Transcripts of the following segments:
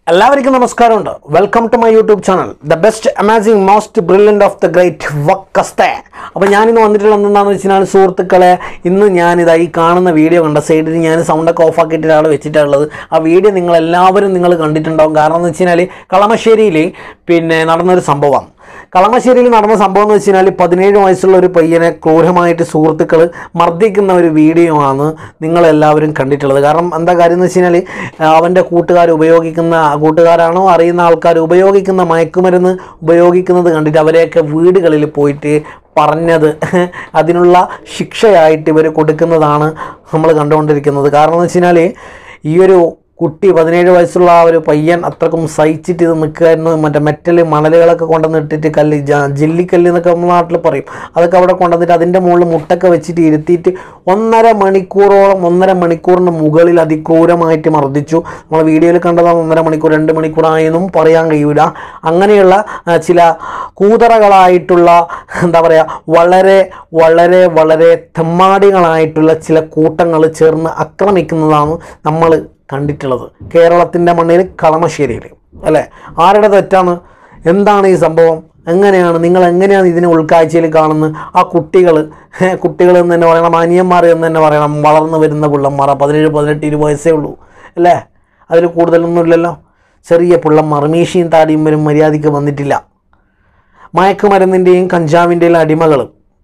എല്ലാവർക്കും നമസ്കാരമുണ്ട് welcome to my YouTube channel the best amazing most brilliant of the great വക്കസ്തെ അപ്പോൾ ഞാനിന്ന് വന്നിട്ടുള്ളത് എന്താണെന്ന് വെച്ചാൽ സുഹൃത്തുക്കളെ ഇന്ന് ഞാനിതാ ഈ കാണുന്ന വീഡിയോ കണ്ട സൈഡിൽ ഞാൻ സൗണ്ടൊക്കെ ഓഫ് ആക്കിയിട്ട് ഒരാൾ വെച്ചിട്ടുള്ളത് ആ വീഡിയോ നിങ്ങൾ എല്ലാവരും നിങ്ങൾ കണ്ടിട്ടുണ്ടാവും കാരണം എന്ന് വെച്ച് കഴിഞ്ഞാൽ കളമശ്ശേരിയിൽ പിന്നെ നടന്നൊരു സംഭവം കളമശ്ശേരിയിൽ നടന്ന സംഭവം എന്ന് വെച്ച് കഴിഞ്ഞാൽ പതിനേഴ് വയസ്സുള്ള ഒരു പയ്യനെ ക്രൂരമായിട്ട് സുഹൃത്തുക്കൾ മർദ്ദിക്കുന്ന ഒരു വീഡിയോ ആണ് നിങ്ങളെല്ലാവരും കണ്ടിട്ടുള്ളത് കാരണം എന്താ കാര്യം എന്ന് വെച്ച് കഴിഞ്ഞാൽ അവൻ്റെ കൂട്ടുകാർ ഉപയോഗിക്കുന്ന കൂട്ടുകാരാണോ അറിയുന്ന ആൾക്കാർ ഉപയോഗിക്കുന്ന മയക്കുമരുന്ന് ഉപയോഗിക്കുന്നത് കണ്ടിട്ട് അവരെയൊക്കെ വീടുകളിൽ പോയിട്ട് പറഞ്ഞത് അതിനുള്ള ശിക്ഷയായിട്ട് ഇവർ കൊടുക്കുന്നതാണ് നമ്മൾ കണ്ടുകൊണ്ടിരിക്കുന്നത് കാരണം എന്ന് വെച്ച് കഴിഞ്ഞാൽ ഈ ഒരു കുട്ടി പതിനേഴ് വയസ്സുള്ള ആ ഒരു പയ്യൻ അത്രക്കും സഹിച്ചിട്ട് ഇത് നിൽക്കുമായിരുന്നു മറ്റേ മെറ്റൽ മണലുകളൊക്കെ കൊണ്ടുവന്ന് ഇട്ടിട്ട് കല്ല് ജ- ജെല്ലിക്കല്ല് എന്നൊക്കെ നമ്മുടെ നാട്ടിൽ പറയും അതൊക്കെ അവിടെ കൊണ്ടുവന്നിട്ട് അതിൻ്റെ മുകളിൽ മുട്ടൊക്കെ വെച്ചിട്ട് ഇരുത്തിയിട്ട് ഒന്നര മണിക്കൂറോളം ഒന്നര മണിക്കൂറിന് മുകളിൽ അതിക്രൂരമായിട്ട് മർദ്ദിച്ചു നമ്മൾ വീഡിയോയിൽ കണ്ടതാണ് ഒന്നര മണിക്കൂർ രണ്ട് മണിക്കൂറായെന്നും പറയാൻ കഴിയൂല അങ്ങനെയുള്ള ആ, ചില കൂതറകളായിട്ടുള്ള എന്താ പറയുക വളരെ വളരെ വളരെ തെമ്മാടികളായിട്ടുള്ള ചില കൂട്ടങ്ങൾ ചേർന്ന് ആക്രമിക്കുന്നതാണ് നമ്മൾ കണ്ടിട്ടുള്ളത് കേരളത്തിൻ്റെ മണ്ണിൽ കളമശ്ശേരിയിൽ അല്ലേ ആരുടെ തെറ്റാണ് എന്താണ് ഈ സംഭവം എങ്ങനെയാണ് നിങ്ങൾ എങ്ങനെയാണ് ഇതിനെ ഉൾക്കാഴ്ചയിൽ കാണുന്നത് ആ കുട്ടികൾ കുട്ടികൾ എന്ന് തന്നെ പറയണം മാനിയന്മാർ എന്ന് തന്നെ പറയണം വളർന്നു വരുന്ന പിള്ളന്മാർ പതിനേഴ് പതിനെട്ട് ഇരുപത് വയസ്സേ ഉള്ളൂ അല്ലേ അതിൽ കൂടുതലൊന്നും ഇല്ലല്ലോ ചെറിയ പിള്ളന്മാർ മീശയും താടിയും വരും മര്യാദയ്ക്ക് വന്നിട്ടില്ല മയക്കുമരുന്നിൻ്റെയും കഞ്ചാവിൻ്റെയും അടിമകൾ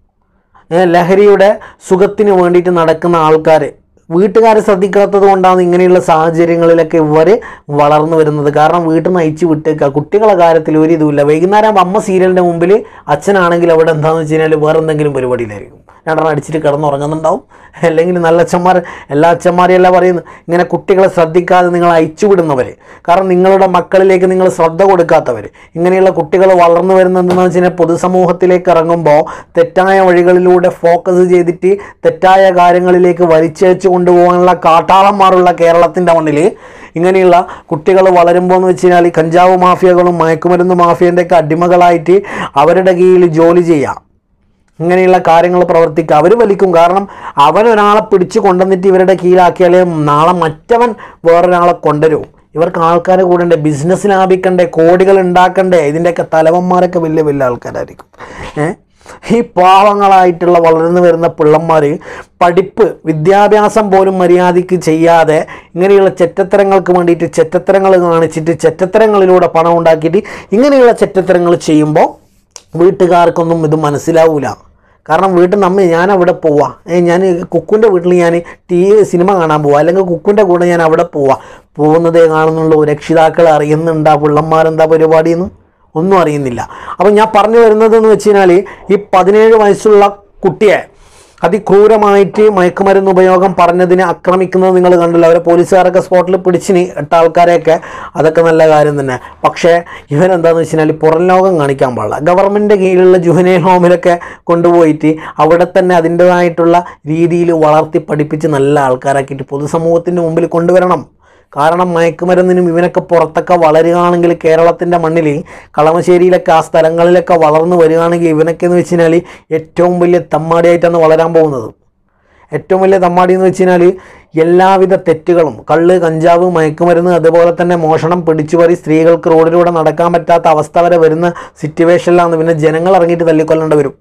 ഏ, ലഹരിയുടെ സുഖത്തിന് വേണ്ടിയിട്ട് നടക്കുന്ന ആൾക്കാർ വീട്ടുകാരെ ശ്രദ്ധിക്കാത്തത് കൊണ്ടാണ് ഇങ്ങനെയുള്ള സാഹചര്യങ്ങളിലൊക്കെ ഇവർ വളർന്നു വരുന്നത് കാരണം വീട്ടിൽ നിന്ന് അയച്ചു വിട്ടേക്കുക കുട്ടികളുടെ കാര്യത്തിൽ ഒരു ഇതുമില്ല വൈകുന്നേരം ആകുമ്പോൾ അമ്മ സീരിയലിൻ്റെ മുമ്പിൽ അച്ഛനാണെങ്കിൽ അവിടെ എന്താണെന്ന് വെച്ച് കഴിഞ്ഞാൽ വേറെ എന്തെങ്കിലും പരിപാടിയിലായിരിക്കും രണ്ടെണ്ണം അടിച്ചിട്ട് കിടന്നുറങ്ങുന്നുണ്ടാവും അല്ലെങ്കിൽ നല്ല അച്ഛന്മാർ എല്ലാ അച്ഛന്മാരെയും അല്ല പറയുന്നത് ഇങ്ങനെ കുട്ടികളെ ശ്രദ്ധിക്കാതെ നിങ്ങൾ അയച്ചു വിടുന്നവർ കാരണം നിങ്ങളുടെ മക്കളിലേക്ക് നിങ്ങൾ ശ്രദ്ധ കൊടുക്കാത്തവർ ഇങ്ങനെയുള്ള കുട്ടികൾ വളർന്നു വരുന്നതെന്ന് വെച്ച് കഴിഞ്ഞാൽ പൊതുസമൂഹത്തിലേക്ക് ഇറങ്ങുമ്പോൾ തെറ്റായ വഴികളിലൂടെ ഫോക്കസ് ചെയ്തിട്ട് തെറ്റായ കാര്യങ്ങളിലേക്ക് വലിച്ചയച്ചു കൊണ്ടുപോകാനുള്ള കാട്ടാളന്മാരുള്ള കേരളത്തിൻ്റെ മണ്ണിൽ ഇങ്ങനെയുള്ള കുട്ടികൾ വളരുമ്പോൾ എന്ന് വെച്ച് കഴിഞ്ഞാൽ ഈ കഞ്ചാവ് മാഫിയകളും മയക്കുമരുന്ന് മാഫിയൻ്റെയൊക്കെ അടിമകളായിട്ട് അവരുടെ കീഴിൽ ജോലി ചെയ്യാം ഇങ്ങനെയുള്ള കാര്യങ്ങൾ പ്രവർത്തിക്കുക അവർ വലിക്കും കാരണം അവൻ ഒരാളെ പിടിച്ചു കൊണ്ടുവന്നിട്ട് ഇവരുടെ കീഴിലാക്കിയാലേ നാളെ മറ്റവൻ വേറൊരാളെ കൊണ്ടുവരും ഇവർക്ക് ആൾക്കാരെ കൂടണ്ടേ ബിസിനസ് ലാഭിക്കണ്ടേ കോടികൾ ഉണ്ടാക്കണ്ടേ ഇതിൻ്റെയൊക്കെ തലവന്മാരൊക്കെ വലിയ വലിയ ആൾക്കാരായിരിക്കും ഏ ഈ പാവങ്ങളായിട്ടുള്ള വളർന്നു വരുന്ന പിള്ളന്മാർ പഠിപ്പ് വിദ്യാഭ്യാസം പോലും മര്യാദയ്ക്ക് ചെയ്യാതെ ഇങ്ങനെയുള്ള ചെറ്റത്തരങ്ങൾക്ക് വേണ്ടിയിട്ട് ചെറ്റത്തരങ്ങൾ കാണിച്ചിട്ട് ചെറ്റത്തരങ്ങളിലൂടെ പണം ഉണ്ടാക്കിയിട്ട് ഇങ്ങനെയുള്ള ചെറ്റത്തരങ്ങൾ ചെയ്യുമ്പോൾ വീട്ടുകാർക്കൊന്നും ഇത് മനസ്സിലാവൂല കാരണം വീട്ടിൽ നമ്മ ഞാൻ അവിടെ പോവാ ഏ ഞാൻ കുക്കുൻ്റെ വീട്ടിൽ ഞാൻ ടി വി സിനിമ കാണാൻ പോവാ അല്ലെങ്കിൽ കുക്കുൻ്റെ കൂടെ ഞാൻ അവിടെ പോവാ പോകുന്നതേ കാണുന്നുള്ളൂ രക്ഷിതാക്കൾ അറിയുന്നുണ്ടാ പിള്ളന്മാരെന്താ പരിപാടിയെന്ന് ഒന്നും അറിയുന്നില്ല അപ്പം ഞാൻ പറഞ്ഞു വരുന്നതെന്ന് വെച്ച് കഴിഞ്ഞാൽ ഈ പതിനേഴ് വയസ്സുള്ള കുട്ടിയെ അതിക്രൂരമായിട്ട് മയക്കുമരുന്ന് ഉപയോഗം പറഞ്ഞതിനെ ആക്രമിക്കുന്നത് നിങ്ങൾ കണ്ടില്ല അവരെ പോലീസുകാരൊക്കെ സ്പോട്ടിൽ പിടിച്ചിന് എട്ട ആൾക്കാരെയൊക്കെ അതൊക്കെ നല്ല കാര്യം തന്നെ പക്ഷേ ഇവരെന്താണെന്ന് വെച്ച് കഴിഞ്ഞാൽ പുറം ലോകം കാണിക്കാൻ പാടില്ല ഗവൺമെൻറ് കീഴിലുള്ള ജുഹനൈൽ ഹോമിലൊക്കെ കൊണ്ടുപോയിട്ട് അവിടെ തന്നെ അതിൻ്റെതായിട്ടുള്ള രീതിയിൽ വളർത്തി പഠിപ്പിച്ച് നല്ല ആൾക്കാരാക്കിയിട്ട് പൊതുസമൂഹത്തിൻ്റെ മുമ്പിൽ കൊണ്ടുവരണം കാരണം മയക്കുമരുന്നിനും ഇവനൊക്കെ പുറത്തൊക്കെ വളരുകയാണെങ്കിൽ കേരളത്തിൻ്റെ മണ്ണിൽ കളമശ്ശേരിയിലൊക്കെ ആ സ്ഥലങ്ങളിലൊക്കെ വളർന്നു വരികയാണെങ്കിൽ ഇവനൊക്കെ എന്ന് വെച്ച് കഴിഞ്ഞാൽ ഏറ്റവും വലിയ തമ്മാടിയായിട്ടാണ് വളരാൻ പോകുന്നത് ഏറ്റവും വലിയ തമ്മാടി എന്ന് വെച്ച് കഴിഞ്ഞാൽ എല്ലാവിധ തെറ്റുകളും കള്ള് കഞ്ചാവ് മയക്കുമരുന്ന് അതുപോലെ തന്നെ മോഷണം പിടിച്ചുപറി സ്ത്രീകൾക്ക് റോഡിലൂടെ നടക്കാൻ പറ്റാത്ത അവസ്ഥ വരെ വരുന്ന സിറ്റുവേഷനിലാണ് പിന്നെ ജനങ്ങൾ ഇറങ്ങിയിട്ട് തല്ലിക്കൊല്ലേണ്ടി വരും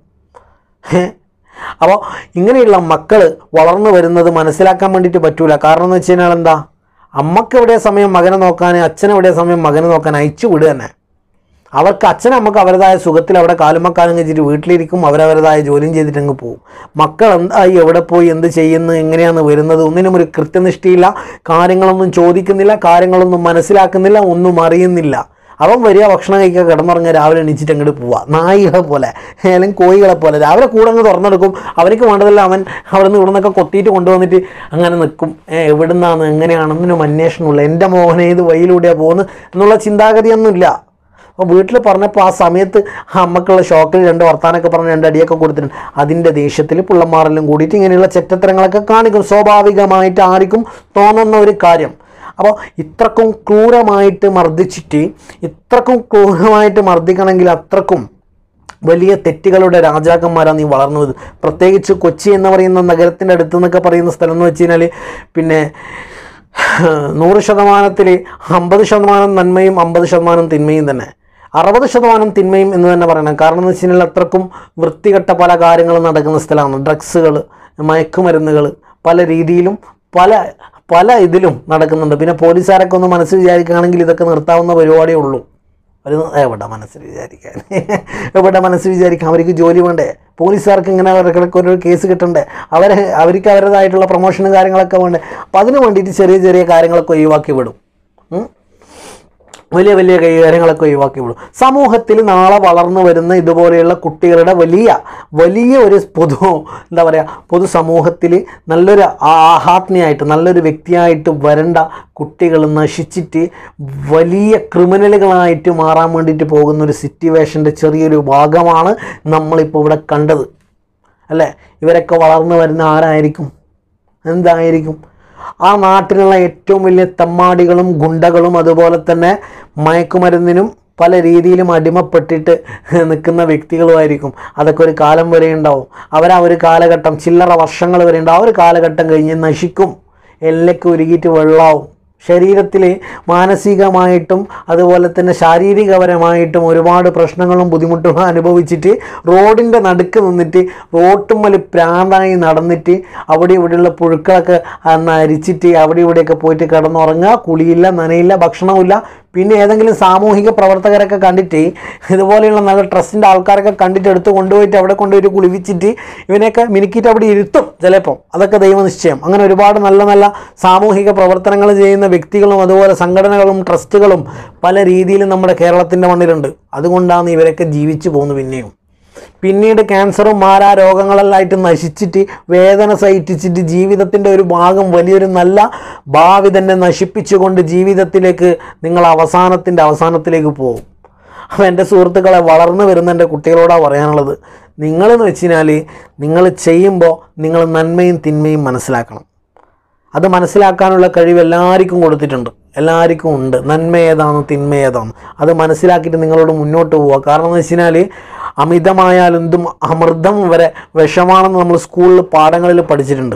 അപ്പോൾ ഇങ്ങനെയുള്ള മക്കൾ വളർന്നു വരുന്നത് മനസ്സിലാക്കാൻ വേണ്ടിയിട്ട് പറ്റൂല കാരണം എന്ന് വെച്ച് കഴിഞ്ഞാൽ എന്താ അമ്മക്ക് എവിടെ സമയം മകനെ നോക്കാൻ അച്ഛൻ എവിടെ സമയം മകനെ നോക്കാൻ അയച്ചു വിടുക തന്നെ അവർക്ക് അച്ഛനും അമ്മക്ക് അവരുടേതായ സുഖത്തിൽ അവിടെ കാലുമക്കാലും വെച്ചിട്ട് വീട്ടിലിരിക്കും അവരവരുടേതായ ജോലിയും ചെയ്തിട്ട് അങ്ങ് പോകും മക്കൾ എന്തായി എവിടെ പോയി എന്ത് ചെയ്യുന്നു എങ്ങനെയാണ് വരുന്നത് ഒന്നിനും ഒരു കൃത്യനിഷ്ഠയില്ല കാര്യങ്ങളൊന്നും ചോദിക്കുന്നില്ല കാര്യങ്ങളൊന്നും മനസ്സിലാക്കുന്നില്ല ഒന്നും അറിയുന്നില്ല അവൻ വരിക ഭക്ഷണം കഴിക്കുക കിടന്നുറങ്ങുക രാവിലെ എണീച്ചിട്ട് അങ്ങോട്ട് പോവുക നായികളെ പോലെ അല്ലെങ്കിൽ കോഴികളെ പോലെ രാവിലെ കൂടെ അങ്ങ് തുറന്നെടുക്കും അവർക്ക് വേണ്ടതെല്ലാം അവൻ അവിടെ നിന്ന് ഇവിടെ നിന്നൊക്കെ കൊത്തിയിട്ട് കൊണ്ടുവന്നിട്ട് അങ്ങനെ നിൽക്കും ഏ, എവിടുന്നാണ് എങ്ങനെയാണെന്നൊന്നും അന്വേഷണമില്ല എൻ്റെ മോഹൻ ഏത് വഴിയിലൂടെയാണ് പോകുന്നത് എന്നുള്ള ചിന്താഗതിയൊന്നുമില്ല അപ്പോൾ വീട്ടിൽ പറഞ്ഞപ്പോൾ ആ സമയത്ത് ആ അമ്മക്കുള്ള ഷോക്കിൽ രണ്ട് വർത്താനൊക്കെ പറഞ്ഞ് രണ്ട് അടിയൊക്കെ കൊടുത്തിട്ടുണ്ട് അതിൻ്റെ ദേഷ്യത്തിൽ പിള്ളമാരെല്ലാം കൂടിയിട്ട് ഇങ്ങനെയുള്ള ചെറ്റത്തരങ്ങളൊക്കെ കാണിക്കും സ്വാഭാവികമായിട്ട് ആർക്കും തോന്നുന്ന ഒരു കാര്യം അപ്പോൾ ഇത്രക്കും ക്രൂരമായിട്ട് മർദ്ദിച്ചിട്ട് ഇത്രക്കും ക്രൂരമായിട്ട് മർദ്ദിക്കണമെങ്കിൽ അത്രക്കും വലിയ തെറ്റുകളുടെ രാജാക്കന്മാരാണ് ഈ വളർന്നു വരുന്നത് പ്രത്യേകിച്ച് കൊച്ചി എന്ന് പറയുന്ന നഗരത്തിൻ്റെ അടുത്ത് എന്നൊക്കെ പറയുന്ന സ്ഥലം എന്ന് വെച്ച് കഴിഞ്ഞാൽ പിന്നെ നൂറ് ശതമാനത്തിൽ അമ്പത് ശതമാനം നന്മയും അമ്പത് ശതമാനം തിന്മയും തന്നെ അറുപത് ശതമാനം തിന്മയും എന്ന് തന്നെ പറയണം കാരണം എന്ന് വെച്ച് കഴിഞ്ഞാൽ അത്രക്കും വൃത്തികെട്ട പല കാര്യങ്ങളും നടക്കുന്ന സ്ഥലമാണ് ഡ്രഗ്സുകൾ മയക്കുമരുന്നുകൾ പല രീതിയിലും പല പല ഇതിലും നടക്കുന്നുണ്ട് പിന്നെ പോലീസുകാരൊക്കെ ഒന്ന് മനസ്സിൽ വിചാരിക്കുകയാണെങ്കിൽ ഇതൊക്കെ നിർത്താവുന്ന പരിപാടിയേ ഉള്ളൂ ഒരു എവിടെ മനസ്സിൽ വിചാരിക്കാൻ എവിടെ മനസ്സിൽ വിചാരിക്കാൻ അവർക്ക് ജോലി വേണ്ടേ പോലീസുകാർക്ക് ഇങ്ങനെ അവർക്ക് ഒരു കേസ് കിട്ടണ്ടേ അവരെ അവർക്ക് അവരുടേതായിട്ടുള്ള പ്രൊമോഷനും കാര്യങ്ങളൊക്കെ വേണ്ടേ അപ്പം അതിന് വേണ്ടിയിട്ട് ചെറിയ ചെറിയ കാര്യങ്ങളൊക്കെ ഒഴിവാക്കി വിടും ഉം. വലിയ വലിയ കൈകാര്യങ്ങളൊക്കെ ഒഴിവാക്കി വിടും സമൂഹത്തിൽ നാളെ വളർന്നു വരുന്ന ഇതുപോലെയുള്ള കുട്ടികളുടെ വലിയ വലിയ ഒരു പൊതു എന്താ പറയുക പൊതുസമൂഹത്തിൽ നല്ലൊരു ആഹാത്മിയായിട്ട് നല്ലൊരു വ്യക്തിയായിട്ട് വരേണ്ട കുട്ടികൾ നശിച്ചിട്ട് വലിയ ക്രിമിനലുകളായിട്ട് മാറാൻ വേണ്ടിയിട്ട് പോകുന്ന ഒരു സിറ്റുവേഷൻ്റെ ചെറിയൊരു ഭാഗമാണ് നമ്മളിപ്പോൾ ഇവിടെ കണ്ടത് അല്ലേ ഇവരൊക്കെ വളർന്നു വരുന്ന ആരായിരിക്കും എന്തായിരിക്കും ആ നാട്ടിലുള്ള ഏറ്റവും വലിയ തെമ്മാടികളും ഗുണ്ടകളും അതുപോലെ തന്നെ മയക്കുമരുന്നിനും പല രീതിയിലും അടിമപ്പെട്ടിട്ട് നിൽക്കുന്ന വ്യക്തികളുമായിരിക്കും അതൊക്കെ ഒരു കാലം വരെ ഉണ്ടാവും അവരാ ഒരു കാലഘട്ടം ചില്ലറ വർഷങ്ങൾ വരെ ഉണ്ടാവും ആ ഒരു കാലഘട്ടം കഴിഞ്ഞ് നശിക്കും എല്ലൊക്കെ ഉരുകിയിട്ട് വെള്ളമാവും ശരീരത്തിൽ മാനസികമായിട്ടും അതുപോലെ തന്നെ ശാരീരികപരമായിട്ടും ഒരുപാട് പ്രശ്നങ്ങളും ബുദ്ധിമുട്ടുകളും അനുഭവിച്ചിട്ട് റോഡിൻ്റെ നടുക്ക് നിന്നിട്ട് റോട്ടുമ്മൽ പ്രാന്തായി നടന്നിട്ട് അവിടെ ഇവിടെയുള്ള പുഴുക്കളൊക്കെ അന്ന് അരിച്ചിട്ട് അവിടെ ഇവിടെയൊക്കെ പോയിട്ട് കിടന്നുറങ്ങുക കുളിയില്ല നനയില്ല ഭക്ഷണമില്ല പിന്നെ ഏതെങ്കിലും സാമൂഹിക പ്രവർത്തകരൊക്കെ കണ്ടിട്ട് ഇതുപോലെയുള്ള നല്ല ട്രസ്റ്റിൻ്റെ ആൾക്കാരൊക്കെ കണ്ടിട്ട് എടുത്ത് കൊണ്ടുപോയിട്ട് അവിടെ കൊണ്ടുപോയിട്ട് കുളിപ്പിച്ചിട്ട് ഇവനെയൊക്കെ മിനുക്കിയിട്ട് അവിടെ ഇരുത്തും ചിലപ്പോൾ അതൊക്കെ ദൈവനിശ്ചയം അങ്ങനെ ഒരുപാട് നല്ല നല്ല സാമൂഹിക പ്രവർത്തനങ്ങൾ ചെയ്യുന്ന വ്യക്തികളും അതുപോലെ സംഘടനകളും ട്രസ്റ്റുകളും പല രീതിയിലും നമ്മുടെ കേരളത്തിൻ്റെ മണ്ണിലുണ്ട് അതുകൊണ്ടാണ് ഇവരൊക്കെ ജീവിച്ചു പോകുന്നത് പിന്നെയും പിന്നീട് ക്യാൻസറും മാരാ രോഗങ്ങളെല്ലാമായിട്ട് നശിച്ചിട്ട് വേദന സഹിച്ചിട്ട് ജീവിതത്തിൻ്റെ ഒരു ഭാഗം വലിയൊരു നല്ല ഭാവി തന്നെ നശിപ്പിച്ചുകൊണ്ട് ജീവിതത്തിലേക്ക് നിങ്ങൾ അവസാനത്തിൻ്റെ അവസാനത്തിലേക്ക് പോകും അപ്പോൾ എൻ്റെ സുഹൃത്തുക്കളെ വളർന്നു വരുന്ന എൻ്റെ കുട്ടികളോടാണ് പറയാനുള്ളത് നിങ്ങളെന്ന് വെച്ച് കഴിഞ്ഞാൽ നിങ്ങൾ ചെയ്യുമ്പോൾ നിങ്ങൾ നന്മയും തിന്മയും മനസ്സിലാക്കണം അത് മനസ്സിലാക്കാനുള്ള കഴിവ് എല്ലാവർക്കും കൊടുത്തിട്ടുണ്ട് എല്ലാവർക്കും ഉണ്ട് നന്മ ഏതാണ് തിന്മ ഏതാണ് അത് മനസ്സിലാക്കിയിട്ട് നിങ്ങളോട് മുന്നോട്ട് പോവുക കാരണം എന്ന് വെച്ച് കഴിഞ്ഞാൽ അമിതമായാൽ എന്തും അമൃതം വരെ വിഷമാണെന്ന് നമ്മൾ സ്കൂളിൽ പാഠങ്ങളിൽ പഠിച്ചിട്ടുണ്ട്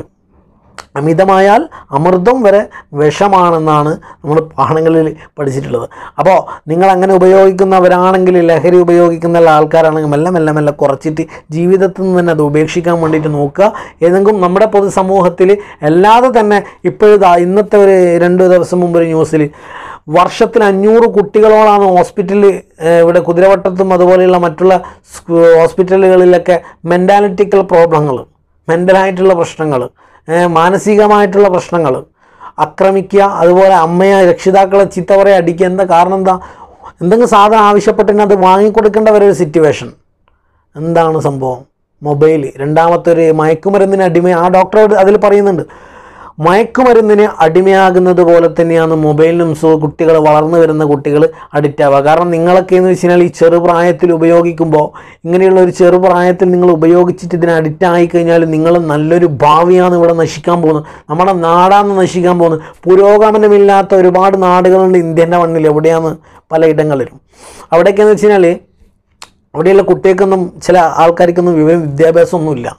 അമിതമായാൽ അമൃതം വരെ വിഷമാണെന്നാണ് നമ്മൾ പാഠങ്ങളിൽ പഠിച്ചിട്ടുള്ളത് അപ്പോൾ നിങ്ങൾ അങ്ങനെ ഉപയോഗിക്കുന്നവരാണെങ്കിൽ ലഹരി ഉപയോഗിക്കുന്ന ആൾക്കാരാണെങ്കിൽ മെല്ലെ മെല്ലെ മെല്ലെ കുറച്ചിട്ട് ജീവിതത്തിൽ നിന്ന് തന്നെ അത് ഉപേക്ഷിക്കാൻ വേണ്ടിയിട്ട് നോക്കുക ഏതെങ്കിലും നമ്മുടെ പൊതുസമൂഹത്തിൽ അല്ലാതെ തന്നെ ഇപ്പോഴിതാ ഇന്നത്തെ ഒരു രണ്ട് ദിവസം മുമ്പ് ഒരു ന്യൂസിൽ വർഷത്തിൽ അഞ്ഞൂറ് കുട്ടികളോളാണ് ഹോസ്പിറ്റലിൽ ഇവിടെ കുതിരവട്ടത്തും അതുപോലെയുള്ള മറ്റുള്ള സ്കൂ- ഹോസ്പിറ്റലുകളിലൊക്കെ മെൻറ്റാലിറ്റിക്കൽ പ്രോബ്ലങ്ങൾ മെൻ്റലായിട്ടുള്ള പ്രശ്നങ്ങൾ മാനസികമായിട്ടുള്ള പ്രശ്നങ്ങൾ ആക്രമിക്കുക അതുപോലെ അമ്മയെ രക്ഷിതാക്കളെ ചീത്ത പറയുക അടിക്കുക എന്താ കാരണം എന്താ എന്തെങ്കിലും സാധനം ആവശ്യപ്പെട്ടിട്ട് അത് വാങ്ങിക്കൊടുക്കേണ്ട വരെ ഒരു സിറ്റുവേഷൻ എന്താണ് സംഭവം മൊബൈൽ രണ്ടാമത്തെ ഒരു മയക്കുമരുന്നിന് അടിമ ആ ഡോക്ടർ അതിൽ പറയുന്നുണ്ട് മയക്കുമരുന്നിന് അടിമയാകുന്നത് പോലെ തന്നെയാണ് മൊബൈലിനും സോ കുട്ടികൾ വളർന്നു വരുന്ന കുട്ടികൾ അഡിക്റ്റ് ആവുക കാരണം നിങ്ങളൊക്കെ എന്ന് വെച്ച് കഴിഞ്ഞാൽ ഈ ചെറുപ്രായത്തിൽ ഉപയോഗിക്കുമ്പോൾ ഇങ്ങനെയുള്ള ഒരു ചെറുപ്രായത്തിൽ നിങ്ങൾ ഉപയോഗിച്ചിട്ട് ഇതിന് അഡിക്റ്റ് ആയിക്കഴിഞ്ഞാൽ നിങ്ങൾ നല്ലൊരു ഭാവിയാണ് ഇവിടെ നശിക്കാൻ പോകുന്നത് നമ്മുടെ നാടാണ് നശിക്കാൻ പോകുന്നത് പുരോഗമനമില്ലാത്ത ഒരുപാട് നാടുകളുണ്ട് ഇന്ത്യൻ്റെ മണ്ണിൽ എവിടെയാണ് പലയിടങ്ങളിലും അവിടെയൊക്കെ എന്ന് വെച്ച് കഴിഞ്ഞാൽ അവിടെയുള്ള കുട്ടികൾക്കൊന്നും ചില ആൾക്കാർക്കൊന്നും വിവരം വിദ്യാഭ്യാസമൊന്നുമില്ല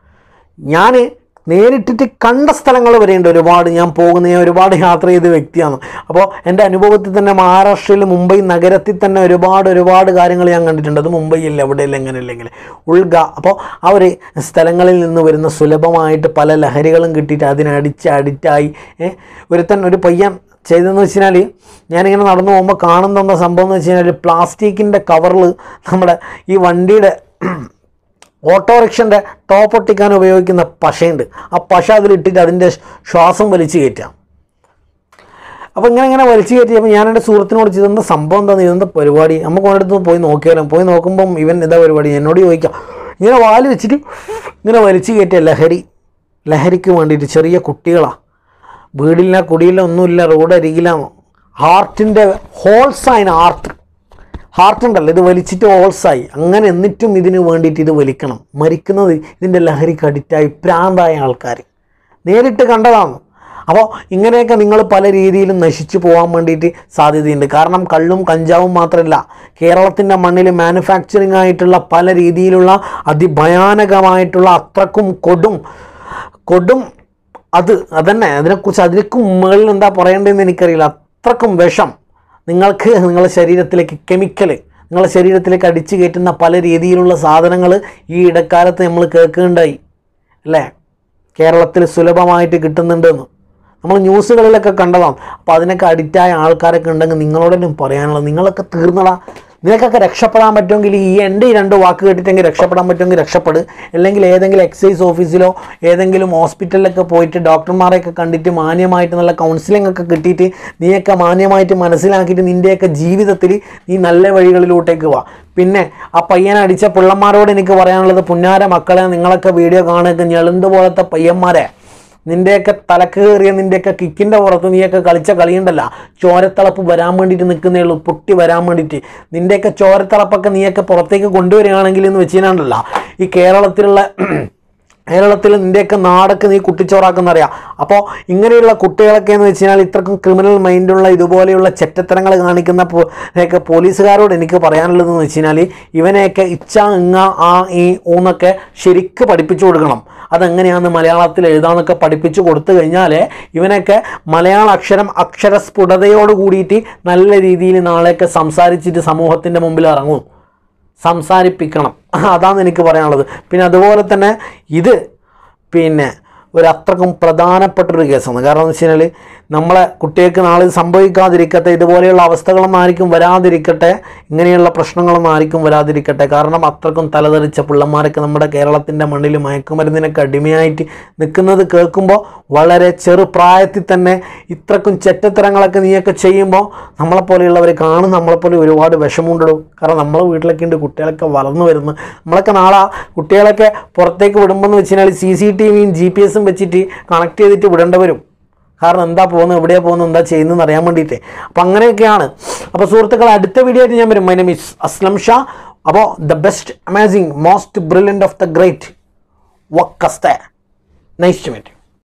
ഞാൻ നേരിട്ടിട്ട് കണ്ട സ്ഥലങ്ങൾ വരെയുണ്ട് ഒരുപാട് ഞാൻ പോകുന്ന ഞാൻ ഒരുപാട് യാത്ര ചെയ്ത വ്യക്തിയാണ് അപ്പോൾ എൻ്റെ അനുഭവത്തിൽ തന്നെ മഹാരാഷ്ട്രയിൽ മുംബൈ നഗരത്തിൽ തന്നെ ഒരുപാട് ഒരുപാട് കാര്യങ്ങൾ ഞാൻ കണ്ടിട്ടുണ്ട് അത് മുംബൈയിൽ എവിടെയില്ല എങ്ങനെയില്ലെങ്കിൽ ഉൾഗ അപ്പോൾ ആ ഒരു സ്ഥലങ്ങളിൽ നിന്ന് വരുന്ന സുലഭമായിട്ട് പല ലഹരികളും കിട്ടിയിട്ട് അതിനടിച്ച് അഡിക്റ്റായി ഒരുത്തൻ ഒരു പയ്യൻ ചെയ്തതെന്ന് വെച്ച് കഴിഞ്ഞാൽ ഞാനിങ്ങനെ നടന്നു പോകുമ്പോൾ കാണുന്ന എന്താ സംഭവം എന്ന് വെച്ച് കഴിഞ്ഞാൽ പ്ലാസ്റ്റിക്കിൻ്റെ കവറിൽ നമ്മുടെ ഈ വണ്ടിയുടെ ഓട്ടോറിക്ഷൻ്റെ ടോപ്പ് ഒട്ടിക്കാൻ ഉപയോഗിക്കുന്ന പശയുണ്ട് ആ പശ അതിലിട്ടിട്ട് അതിൻ്റെ ശ്വാസം വലിച്ചു കയറ്റാം അപ്പോൾ ഇങ്ങനെ ഇങ്ങനെ വലിച്ചു കയറ്റിയപ്പോൾ ഞാൻ എൻ്റെ സുഹൃത്തിനോട് ചെയ്തെന്താ സംഭവം എന്താ ഇതെന്താ പരിപാടി നമുക്ക് ഒരിടത്ത് പോയി നോക്കിയാലും പോയി നോക്കുമ്പം ഇവൻ ഇതാ പരിപാടി എന്നോട് ചോദിക്കാം ഇങ്ങനെ വാല് വെച്ചിട്ട് ഇങ്ങനെ വലിച്ചു കയറ്റിയ ലഹരി ലഹരിക്ക് വേണ്ടിയിട്ട് ചെറിയ കുട്ടികളാണ് വീടില്ല കുടിയില്ല ഒന്നുമില്ല റോഡ് അരികിലാണ് ഹാർട്ടിൻ്റെ ഹോൾസായിന് ഹാർട്ട് ഹാർട്ട് ഉണ്ടല്ലോ ഇത് വലിച്ചിട്ട് ഹോൾസായി അങ്ങനെ എന്നിട്ടും ഇതിന് വേണ്ടിയിട്ട് ഇത് വലിക്കണം മരിക്കുന്നത് ഇതിൻ്റെ ലഹരിക്ക് അഡിക്റ്റായി പ്രാന്തായ ആൾക്കാർ നേരിട്ട് കണ്ടതാണ് അപ്പോൾ ഇങ്ങനെയൊക്കെ നിങ്ങൾ പല രീതിയിലും നശിച്ചു പോകാൻ വേണ്ടിയിട്ട് സാധ്യതയുണ്ട് കാരണം കള്ളും കഞ്ചാവും മാത്രമല്ല കേരളത്തിൻ്റെ മണ്ണിൽ മാനുഫാക്ചറിങ് ആയിട്ടുള്ള പല രീതിയിലുള്ള അതിഭയാനകമായിട്ടുള്ള അത്രക്കും കൊടും കൊടും അത് അതന്നെ അതിനെക്കുറിച്ച് അതിലേക്കും മുകളിൽ എന്താ പറയേണ്ടതെന്ന് എനിക്കറിയില്ല അത്രക്കും വിഷം നിങ്ങൾക്ക് നിങ്ങളുടെ ശരീരത്തിലേക്ക് കെമിക്കൽ നിങ്ങളുടെ ശരീരത്തിലേക്ക് അടിച്ചു കയറ്റുന്ന പല രീതിയിലുള്ള സാധനങ്ങൾ ഈ ഇടക്കാലത്ത് നമ്മൾ കേൾക്കുകയുണ്ടായി അല്ലേ കേരളത്തിൽ സുലഭമായിട്ട് കിട്ടുന്നുണ്ടെന്ന് നമ്മൾ ന്യൂസുകളിലൊക്കെ കണ്ടതാണ് അപ്പോൾ അതിനൊക്കെ അഡിക്റ്റായ ആൾക്കാരൊക്കെ ഉണ്ടെങ്കിൽ നിങ്ങളോടെങ്കിലും പറയാനുള്ളത് നിങ്ങളൊക്കെ തീർന്നടാ നിനക്കൊക്കെ രക്ഷപ്പെടാൻ പറ്റുമെങ്കിൽ ഈ എൻ്റെ ഈ രണ്ട് വാക്ക് കേട്ടിട്ടെങ്കിൽ രക്ഷപ്പെടാൻ പറ്റുമെങ്കിൽ രക്ഷപ്പെട് അല്ലെങ്കിൽ ഏതെങ്കിലും എക്സൈസ് ഓഫീസിലോ ഏതെങ്കിലും ഹോസ്പിറ്റലിലൊക്കെ പോയിട്ട് ഡോക്ടർമാരെയൊക്കെ കണ്ടിട്ട് മാന്യമായിട്ട് നല്ല കൗൺസിലിംഗ് ഒക്കെ കിട്ടിയിട്ട് നീയൊക്കെ മാന്യമായിട്ട് മനസ്സിലാക്കിയിട്ട് നിൻ്റെയൊക്കെ ജീവിതത്തിൽ നീ നല്ല വഴികളിലോട്ടേക്ക് വാ പിന്നെ ആ പയ്യനെ അടിച്ച പിള്ളന്മാരോട് എനിക്ക് പറയാനുള്ളത് പുന്നാര മക്കളെ നിങ്ങളൊക്കെ വീഡിയോ കാണുക ഞെളുന്ത് പോലത്തെ പയ്യന്മാരെ നിന്റെയൊക്കെ തലക്ക് കയറിയ നിന്റെയൊക്കെ കിക്കിൻ്റെ പുറത്ത് നീയൊക്കെ കളിച്ച കളിയുണ്ടല്ല ചോരത്തളപ്പ് വരാൻ വേണ്ടിയിട്ട് നിൽക്കുന്നേ ഉള്ളൂ പൊട്ടി വരാൻ വേണ്ടിയിട്ട് നിന്റെയൊക്കെ ചോരത്തളപ്പൊക്കെ നീയൊക്കെ പുറത്തേക്ക് കൊണ്ടുവരികയാണെങ്കിൽ എന്ന് വെച്ചിട്ടുണ്ടല്ല ഈ കേരളത്തിലുള്ള കേരളത്തിൽ നിൻ്റെയൊക്കെ നാടൊക്കെ നീ കുട്ടിച്ചോറാക്കുന്നറിയാം അപ്പോൾ ഇങ്ങനെയുള്ള കുട്ടികളൊക്കെ എന്ന് വെച്ച് കഴിഞ്ഞാൽ ഇത്രക്കും ക്രിമിനൽ മൈൻഡുള്ള ഇതുപോലെയുള്ള ചെറ്റത്തരങ്ങൾ കാണിക്കുന്ന പോ- ഒക്കെ പോലീസുകാരോട് എനിക്ക് പറയാനുള്ളതെന്ന് വെച്ച് കഴിഞ്ഞാൽ ഇവനെയൊക്കെ ഇച്ച ഇങ്ങ ആ ഈ ഊന്നൊക്കെ ശരിക്ക് പഠിപ്പിച്ചു കൊടുക്കണം അതെങ്ങനെയാണെന്ന് മലയാളത്തിൽ എഴുതാന്നൊക്കെ പഠിപ്പിച്ചു കൊടുത്തു കഴിഞ്ഞാൽ ഇവനൊക്കെ മലയാള അക്ഷരം അക്ഷരസ്ഫുടതയോട് കൂടിയിട്ട് നല്ല രീതിയിൽ നാളെയൊക്കെ സംസാരിച്ചിട്ട് സമൂഹത്തിൻ്റെ മുമ്പിൽ ഇറങ്ങും സംസാരിപ്പിക്കണം അതാണ് എനിക്ക് പറയാനുള്ളത് പിന്നെ അതുപോലെ തന്നെ ഇത് പിന്നെ ഒരു അത്രക്കും പ്രധാനപ്പെട്ടൊരു കേസാണ് കാരണം എന്ന് വെച്ച് കഴിഞ്ഞാൽ നമ്മളെ കുട്ടികൾക്ക് നാളെ ഇത് സംഭവിക്കാതിരിക്കട്ടെ ഇതുപോലെയുള്ള അവസ്ഥകളൊന്നും ആയിരിക്കും വരാതിരിക്കട്ടെ ഇങ്ങനെയുള്ള പ്രശ്നങ്ങളൊന്നും ആയിരിക്കും വരാതിരിക്കട്ടെ കാരണം അത്രക്കും തലതെറിച്ച പിള്ളന്മാരൊക്കെ നമ്മുടെ കേരളത്തിൻ്റെ മണ്ണിൽ മയക്കുമരുന്നിനൊക്കെ അടിമയായിട്ട് നിൽക്കുന്നത് കേൾക്കുമ്പോൾ വളരെ ചെറുപ്രായത്തിൽ തന്നെ ഇത്രക്കും ചെറ്റത്തരങ്ങളൊക്കെ നീയൊക്കെ ചെയ്യുമ്പോൾ നമ്മളെപ്പോലെയുള്ളവർ കാണും നമ്മളെപ്പോലെ ഒരുപാട് വിഷമമുണ്ടിടും കാരണം നമ്മളെ വീട്ടിലൊക്കെ ഉണ്ട് കുട്ടികളൊക്കെ വളർന്നു വരുന്നു നമ്മളൊക്കെ നാളെ കുട്ടികളൊക്കെ പുറത്തേക്ക് വിടുമ്പോൾ എന്ന് വെച്ച് കഴിഞ്ഞാൽ സി സി ടി വിയും ജി പി എസും വെച്ചിട്ട് കണക്ട് ചെയ്തിട്ട് വിടേണ്ടി വരും കാരണം എന്താ പോകുന്നത് എവിടെയാണ് പോകുന്നത് എന്താ ചെയ്യുന്നതെന്ന് അറിയാൻ വേണ്ടിയിട്ട് അപ്പോൾ അങ്ങനെയൊക്കെയാണ് അപ്പോൾ സുഹൃത്തുക്കൾ അടുത്ത വീഡിയോ ആയിട്ട് ഞാൻ വരും my name is Aslam Shah അപ്പോൾ the best amazing most brilliant of the great വക്കസ്തെ നൈസ് ടു മീറ്റ്